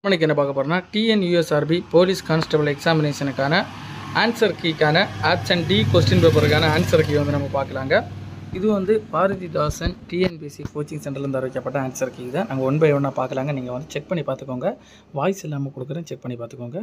இன்னைக்கு என்ன பார்க்க போகிறோம்னா டிஎன்யூஎஸ்ஆர்பி போலீஸ் கான்ஸ்டபிள் எக்ஸாமினேஷனுக்கான ஆன்சர் கீக்கான ஆப்ஷன் டி கொஸ்டின் பேப்பருக்கான ஆன்சர் கீ வந்து நம்ம பார்க்கலாங்க இது வந்து பாரதிதாசன் டிஎன்பிசி கோச்சிங் சென்டர்லேருந்து அறிவிக்கப்பட்ட ஆன்சர் கீ தான் நாங்கள் ஒன் பை ஒன்னாக பார்க்கலாங்க நீங்கள் வந்து செக் பண்ணி பார்த்துக்கோங்க வாய்ஸ் இல்லாமல் கொடுக்குறேன் செக் பண்ணி பார்த்துக்கோங்க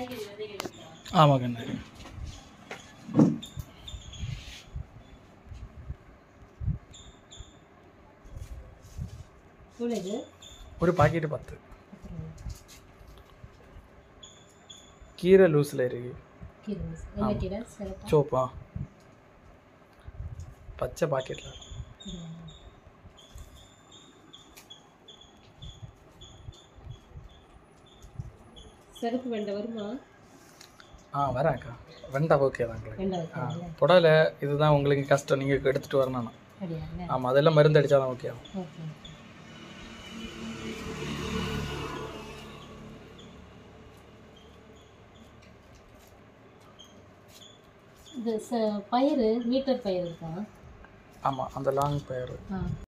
ஆமாம் கண்ணு எவ்வளோ இது ஒரு பாக்கெட்டு பத்து கீரை லூஸில் இருக்கு கீரை என்ன கீரை சிறப்பா சோப்பா பச்சை பாக்கெட்டில் சிறப்பு வெண்டை வருமா ஆ வரேன்க்கா வெண்டை ஓகே தாங்களே வெண்டை ஆ வைக்கிறீங்களா புடலை இதுதான் உங்களுக்கு கஷ்டம் நீங்கள் எடுத்துகிட்டு வரணும் அப்படியா ஆமாம் அதெல்லாம் மருந்து அடித்தா தான் ஓகே ஆகும் ஓகே இது ச பயிறு மீட்டர் பயிர் இருக்கா ஆமாம் அந்த லாங் பயிர் ஆ